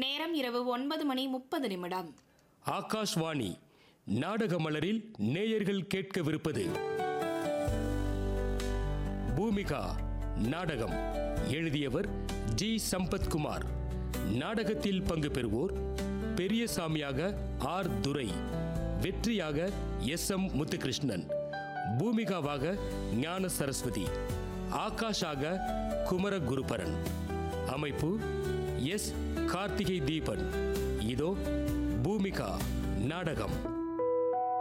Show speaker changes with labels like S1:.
S1: நேரம் இரவு ஒன்பது மணி முப்பது நிமிடம்
S2: ஆகாஷ்வாணி நாடக மலரில் நேயர்கள் கேட்கவிருப்பது பூமிகா நாடகம் எழுதியவர் ஜி சம்பத்குமார் நாடகத்தில் பங்கு பெறுவோர் பெரியசாமியாக ஆர் துரை வெற்றியாக எஸ் எம் முத்துகிருஷ்ணன் பூமிகாவாக ஞான சரஸ்வதி ஆகாஷாக குமர குருபரன் அமைப்பு எஸ் கார்த்திகை தீபன் இதோ பூமிகா நாடகம்